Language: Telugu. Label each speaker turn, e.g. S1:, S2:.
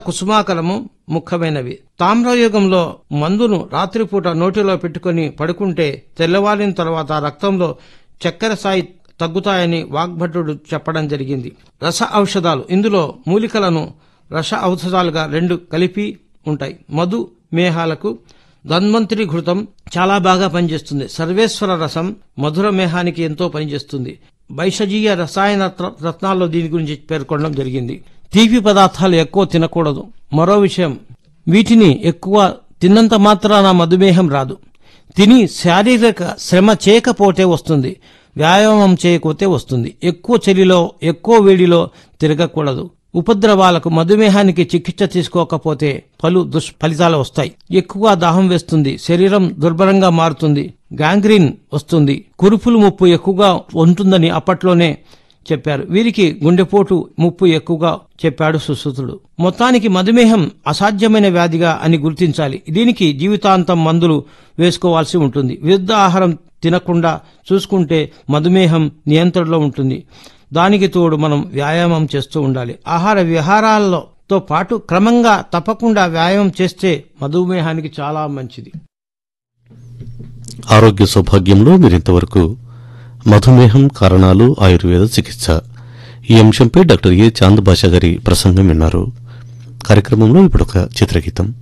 S1: కుసుమాకలము ముఖ్యమైనవి తామ్రయుగంలో మందును రాత్రిపూట నోటిలో పెట్టుకుని పడుకుంటే తెల్లవారిన తర్వాత రక్తంలో చక్కెర స్థాయి తగ్గుతాయని వాగ్భటుడు చెప్పడం జరిగింది రస ఔషధాలు ఇందులో మూలికలను రస ఔషధాలుగా రెండు కలిపి ఉంటాయి మధు మేహాలకు ధన్వంతరి ఘృతం చాలా బాగా పనిచేస్తుంది సర్వేశ్వర రసం మధుర మేహానికి ఎంతో పనిచేస్తుంది వైషజీయ రసాయన త్ర- రత్నాల్లో దీని గురించి పేర్కొనడం జరిగింది తీపి పదార్థాలు ఎక్కువ తినకూడదు మరో విషయం వీటిని ఎక్కువ తిన్నంత మాత్రాన మధుమేహం రాదు తిని శారీరక శ్రమ చేయకపోతే వస్తుంది వ్యాయామం చేయకపోతే వస్తుంది ఎక్కువ చలిలో ఎక్కువ వేడిలో తిరగకూడదు ఉపద్రవాలకు మధుమేహానికి చికిత్స తీసుకోకపోతే పలు దుష్ఫలితాలు వస్తాయి ఎక్కువ దాహం వేస్తుంది శరీరం దుర్బలంగా మారుతుంది గ్యాంగ్రీన్ వస్తుంది కురుపులు ముప్పు ఎక్కువగా ఉంటుందని అప్పట్లోనే చెప్పారు వీరికి గుండెపోటు ముప్పు ఎక్కువగా చెప్పాడు సుశ్రుతుడు మొత్తానికి మధుమేహం అసాధ్యమైన వ్యాధిగా అని గుర్తించాలి దీనికి జీవితాంతం మందులు వేసుకోవాల్సి ఉంటుంది విరుద్ధ ఆహారం తినకుండా చూసుకుంటే మధుమేహం నియంత్రణలో ఉంటుంది దానికి తోడు మనం వ్యాయామం చేస్తూ ఉండాలి ఆహార విహారాల్లో తో పాటు క్రమంగా తప్పకుండా వ్యాయామం చేస్తే మధుమేహానికి చాలా మంచిది
S2: ఆరోగ్య సౌభాగ్యంలో మీరింతవరకు మధుమేహం కారణాలు ఆయుర్వేద చికిత్స ఈ అంశంపై డాక్టర్ ఏ చాంద్ బాషా గారి ప్రసంగం విన్నారు కార్యక్రమంలో ఇప్పుడు ఒక చిత్రగీతం